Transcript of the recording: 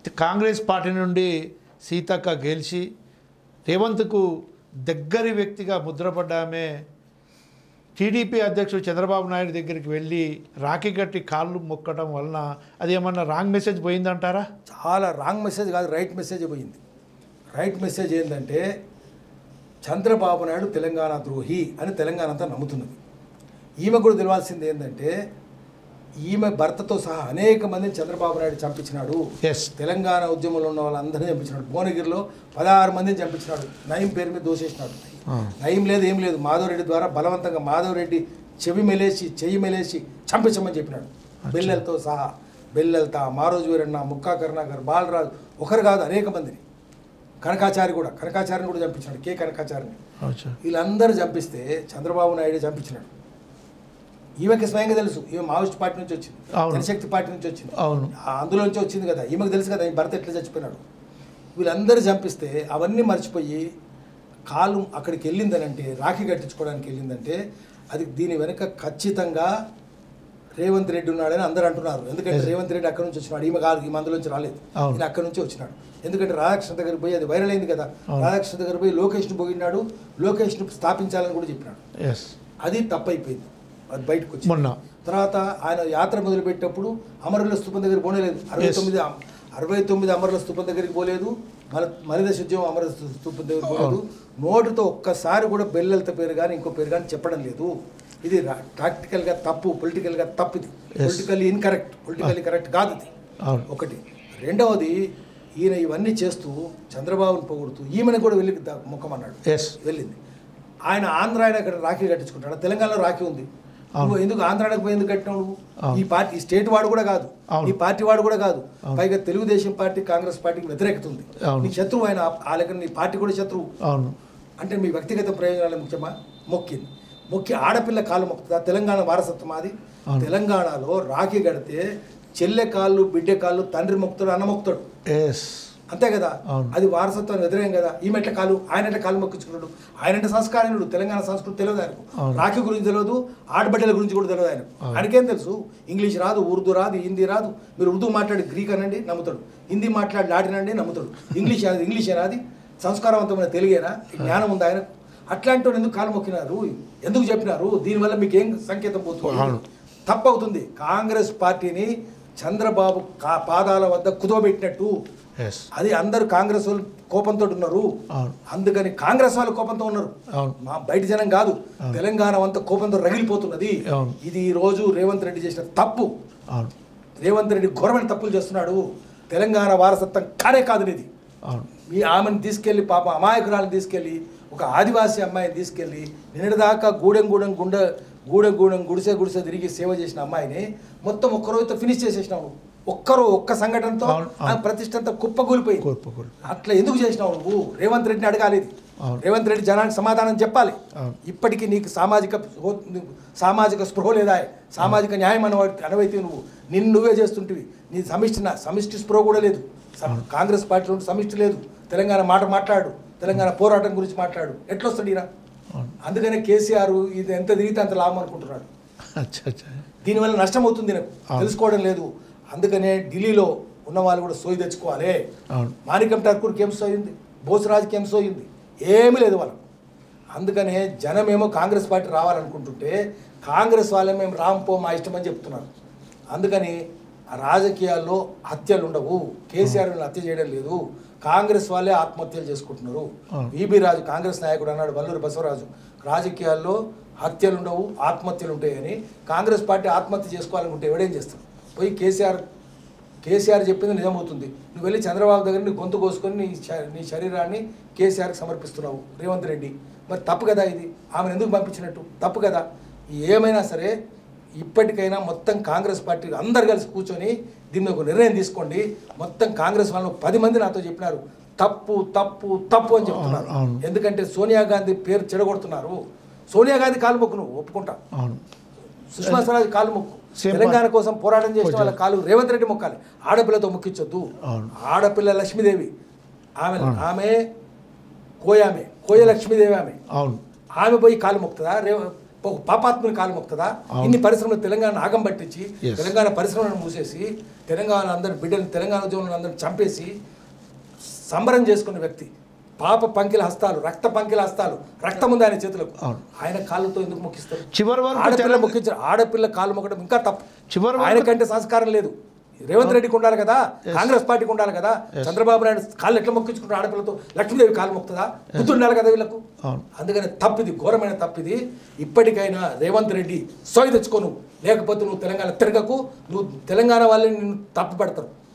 Congress party నుండి సీతక్క గెలిచి రేవంత్కు దగ్గరి వ్యక్తిగా ముద్రపడ్డ ఆమె టీడీపీ అధ్యక్షుడు చంద్రబాబు నాయుడు దగ్గరికి వెళ్ళి రాఖీ కట్టి కాళ్ళు మొక్కడం వలన అది ఏమన్నా రాంగ్ మెసేజ్ పోయిందంటారా చాలా రాంగ్ మెసేజ్ కాదు రైట్ మెసేజ్ పోయింది రైట్ మెసేజ్ ఏంటంటే చంద్రబాబు నాయుడు తెలంగాణ ద్రోహి అని తెలంగాణ అంతా నమ్ముతున్నది ఈమె కూడా తెలియాల్సింది ఏంటంటే ఈమె భర్తతో సహా అనేక మందిని చంద్రబాబు నాయుడు చంపించినాడు ఎస్ తెలంగాణ ఉద్యమంలో ఉన్న వాళ్ళందరినీ చంపించినాడు భువనగిరిలో పదహారు మందిని చంపించినాడు నయం పేరు మీద దోషేసినాడు నయం లేదు ఏం లేదు మాధవరెడ్డి ద్వారా బలవంతంగా మాధవరెడ్డి చెవి మెలేసి చెయ్యి మెలేసి చంపించమని చెప్పినాడు బెల్లెలతో సహా బెల్లెలతా మారోజు వీరన్న ముక్కా కరుణాకర్ బాలరాజు ఒకరు కాదు అనేక మందిని కనకాచారి కూడా కనకాచారిని కూడా చంపించినాడు కే కనకాచారిని అచ్చా వీళ్ళందరూ చంపిస్తే చంద్రబాబు నాయుడు చంపించినాడు ఈమెకి స్వయంగా తెలుసు ఈమె మావోయిస్ట్ పార్టీ నుంచి వచ్చింది అవును. జనశక్తి పార్టీ నుంచి వచ్చింది అవును ఆ అందులోంచి వచ్చింది కదా ఈమెకు తెలుసు కదా ఈ భర్త ఎట్లా చచ్చిపోయినాడు వీళ్ళందరూ చంపిస్తే అవన్నీ మర్చిపోయి కాలు అక్కడికి వెళ్ళిందనంటే రాఖీ కట్టించుకోవడానికి వెళ్ళిందంటే అది దీని వెనుక ఖచ్చితంగా రేవంత్ రెడ్డి ఉన్నాడని అందరూ అంటున్నారు ఎందుకంటే రేవంత్ రెడ్డి అక్కడి నుంచి వచ్చినాడు ఈమె కాదు ఈమె అందులోంచి రాలేదు అవును. ఈయన అక్కడి నుంచి వచ్చినాడు ఎందుకంటే రాధాకృష్ణ దగ్గరికి పోయి అది వైరల్ అయింది కదా రాధాకృష్ణ దగ్గర పోయి లోకేష్ను పోయినాడు లోకేష్ను స్థాపించాలని కూడా చెప్పినాడు ఎస్ అది తప్పైపోయింది అది బయటకు వచ్చింది మొన్న తర్వాత ఆయన యాత్ర మొదలుపెట్టినప్పుడు అమరుల స్థూపం దగ్గర పోలేదు అరవై Yes. తొమ్మిది అరవై తొమ్మిది అమరుల స్థూపం దగ్గరికి పోలేదు మన మరిదశ ఉద్యమం అమర స్థూపం దగ్గరికి పోలేదు నోటితో ఒక్కసారి కూడా బెల్లెలత పేరు కానీ ఇంకో పేరు కానీ చెప్పడం లేదు ఇది ప్రాక్టికల్గా తప్పు పొలిటికల్గా తప్పు ఇది పొలిటికల్లీ ఇన్కరెక్ట్ పొలిటికల్లీ కరెక్ట్ కాదు ఇది అవును ఒకటి రెండవది ఈయన ఇవన్నీ చేస్తూ చంద్రబాబుని పొగుడుతూ ఈమెను కూడా వెళ్ళి ద- ముఖమన్నాడు ఎస్ వెళ్ళింది ఆయన ఆంధ్ర ఆయన ఇక్కడ రాఖీ కట్టించుకుంటాడు తెలంగాణలో రాఖీ ఉంది నువ్వు ఎందుకు ఆంధ్రానికి పోయి ఎందుకు కట్టినావు నువ్వు? అవును. ఈ పార్టీ ఈ స్టేట్ వాడు కూడా కాదు అవును. ఈ పార్టీ వాడు కూడా కాదు పైగా తెలుగుదేశం పార్టీ కాంగ్రెస్ పార్టీకి వ్యతిరేకత ఉంది అవును. నీ శత్రువు ఆయన ఆ లెక్కన నీ పార్టీ కూడా శత్రువు అవును అంటే మీ వ్యక్తిగత ప్రయోజనాలు ముఖ్యమా మొక్కింది మొక్కి ఆడపిల్ల కాళ్ళు మొక్కుతుందా తెలంగాణ వారసత్వం అది అవును. తెలంగాణలో రాఖీ కడితే చెల్లె కాళ్ళు బిడ్డ కాళ్ళు తండ్రి మొక్కుతాడు అన్న మొక్కుతాడు ఎస్ అంతే కదా అవును. అది వారసత్వాన్ని వ్యతిరేకం కదా ఈమె ఎట్లా కాలు ఆయన ఎట్లా కాలు మొక్కించుకున్నాడు ఆయన అంటే సంస్కారీనుడు తెలంగాణ సంస్కృతి తెలియదు ఆయనకు అవును. రాఖీ గురించి తెలియదు ఆడబిడ్డల గురించి కూడా తెలియదు ఆయన ఆయనకేం తెలుసు ఇంగ్లీష్ రాదు ఉర్దూ రాదు హిందీ రాదు మీరు ఉర్దూ మాట్లాడి గ్రీక్ అనండి నమ్ముతాడు హిందీ మాట్లాడి లాటినండి నమ్ముతాడు ఇంగ్లీష్ అనేది ఇంగ్లీష్ అది సంస్కారవంతమైన తెలుగేనా ఈ జ్ఞానం ఉంది ఆయన అట్లాంటి వాడు ఎందుకు కాలు మొక్కినారు ఎందుకు చెప్పినారు దీనివల్ల మీకు ఏం సంకేతం పోతుంది అవును. తప్పవుతుంది కాంగ్రెస్ పార్టీని చంద్రబాబు కా- పాదాల వద్ద కుదవబెట్టినట్టు ఎస్ అది అందరూ కాంగ్రెస్ వాళ్ళు కోపంతో ఉన్నారు అవును అందుకని కాంగ్రెస్ వాళ్ళు కోపంతో ఉన్నారు అవును మా బయట జనం కాదు తెలంగాణ అంతా కోపంతో రగిలిపోతున్నది అవును. ఇది ఈ రోజు రేవంత్ రెడ్డి చేసిన తప్పు అవును రేవంత్ రెడ్డి ఘోరమైన తప్పులు చేస్తున్నాడు తెలంగాణ వారసత్వం కానే కాదు ఇది అవును మీ ఆమెను తీసుకెళ్లి పాప అమాయకురాలను తీసుకెళ్లి ఒక ఆదివాసీ అమ్మాయిని తీసుకెళ్లి నిన్నటిదాకా గూడెం గూడెం గుండె గూడెం గూడెం గుడిసె గుడిసె తిరిగి సేవ చేసిన అమ్మాయిని మొత్తం ఒక్క రోజుతో ఫినిష్ చేసేసినావు ఒక్కరు ఒక్క సంఘటనతో అవును, అవును. ఆ ప్రతిష్ట అంతా కుప్పకూలిపోయింది కోల్పు కోల్పు అట్లా ఎందుకు చేసినావు నువ్వు రేవంత్ రెడ్డిని అడగాలి ఇది. అవును. రేవంత్ రెడ్డి జనానికి సమాధానం చెప్పాలి అవును. ఇప్పటికీ నీకు సామాజిక హో- సామాజిక స్పృహ లేదా సామాజిక న్యాయం అనవాడి అనవైతే నువ్వు నిన్ను నువ్వే చేస్తుంటివి నీ సమిష్టి నా సమిష్టి స్పృహ కూడా లేదు స- కాంగ్రెస్ పార్టీలో ఉండి సమిష్టి లేదు తెలంగాణ మాట మాట్లాడు తెలంగాణ పోరాటం గురించి మాట్లాడు ఎట్లొస్తాడు ఈయన అవును అందుకనే కేసీఆర్ ఇది ఎంత తిరిగితే అంత లాభం అనుకుంటున్నాడు అచ్చా అచ్చా దీనివల్ల నష్టం అవుతుంది నాకు అవును. తెలుసుకోవడం లేదు అందుకనే ఢిల్లీలో ఉన్న వాళ్ళు కూడా సోయి తెచ్చుకోవాలి అవును మాణికం ఠాకూర్కి ఏం సోయింది బోసరాజ్కి ఏం సోయింది ఏమీ లేదు వాళ్ళకు అందుకనే జనమేమో కాంగ్రెస్ పార్టీ రావాలనుకుంటుంటే కాంగ్రెస్ వాళ్ళే మేము రాంపో మా ఇష్టం అని చెప్తున్నారు అందుకని ఆ రాజకీయాల్లో హత్యలు ఉండవు కేసీఆర్ వీళ్ళని హత్య చేయడం లేదు కాంగ్రెస్ వాళ్ళే ఆత్మహత్యలు చేసుకుంటున్నారు అవును. విబి రాజు కాంగ్రెస్ నాయకుడు అన్నాడు వల్లూరు బసవరాజు రాజకీయాల్లో హత్యలు ఉండవు ఆత్మహత్యలు ఉంటాయని కాంగ్రెస్ పార్టీ ఆత్మహత్య చేసుకోవాలనుకుంటే ఎవడేం చేస్తాడు పోయి కేసీఆర్ కేసీఆర్ చెప్పింది నిజమవుతుంది నువ్వు వెళ్ళి చంద్రబాబు దగ్గర నీ గొంతు కోసుకొని నీ శ- నీ శరీరాన్ని కేసీఆర్కి సమర్పిస్తున్నావు రేవంత్ రెడ్డి మరి తప్పు కదా ఇది ఆమెను ఎందుకు పంపించినట్టు తప్పు కదా ఏమైనా సరే ఇప్పటికైనా మొత్తం కాంగ్రెస్ పార్టీ అందరు కలిసి కూర్చొని దీన్ని ఒక నిర్ణయం తీసుకోండి మొత్తం కాంగ్రెస్ వాళ్ళు పది మంది నాతో చెప్పినారు తప్పు తప్పు తప్పు అని చెప్తున్నారు అవును. ఎందుకంటే సోనియా గాంధీ పేరు చెడగొడుతున్నారు సోనియా గాంధీ కాలు మొక్కు నువ్వు ఒప్పుకుంటా అవును సుష్మా స్వరాజ్ కాలు మొక్కు Same తెలంగాణ కోసం పోరాటం చేసిన వాళ్ళ కాలు రేవంత్ రెడ్డి మొక్కాలి ఆడపిల్లతో మొక్కించొద్దు అవును. ఆడపిల్ల లక్ష్మీదేవి ఆమె ఆమె కోయామె కోయ లక్ష్మీదేవి ఆమె అవును ఆమె పోయి కాలు మొక్కుతుందా రే ఒక పాపాత్మని కాలు మొక్తుందా ఇన్ని పరిశ్రమలు తెలంగాణ ఆగం పట్టించి Yes. తెలంగాణ పరిశ్రమలను మూసేసి తెలంగాణ అందరి బిడ్డలు తెలంగాణ ఉద్యోగులను అందరిని చంపేసి సంబరం చేసుకున్న వ్యక్తి పాప పంకిల హస్తాలు రక్త పంకిల హస్తాలు రక్తం ఉంది ఆయన చేతులకు అవును. ఆయన కాళ్ళతో ఎందుకు మొక్కిస్తారు చివరి వరకు ఆడపిల్ల తెలంగాణ- మొక్కించారు ఆడపిల్ల కాళ్ళు మొక్కడం ఇంకా తప్పు చివరి వరకు- ఆయనకంటే సంస్కారం లేదు రేవంత్ రెడ్డికి ఉండాలి కదా కాంగ్రెస్ పార్టీకి ఉండాలి కదా చంద్రబాబు నాయుడు కాళ్ళు ఎట్లా మొక్కించుకుంటారు ఆడపిల్లతో లక్ష్మీదేవి కాళ్ళు మొక్కుతుందా బుద్ధి ఉండాలి కదా వీళ్ళకు అవును. అందుకని తప్పిది ఘోరమైన తప్పిది ఇప్పటికైనా రేవంత్ రెడ్డి సోయి తెచ్చుకోను లేకపోతే నువ్వు తెలంగాణ తిరగకు నువ్వు తెలంగాణ వాళ్ళని నిన్ను తప్పు పడతారు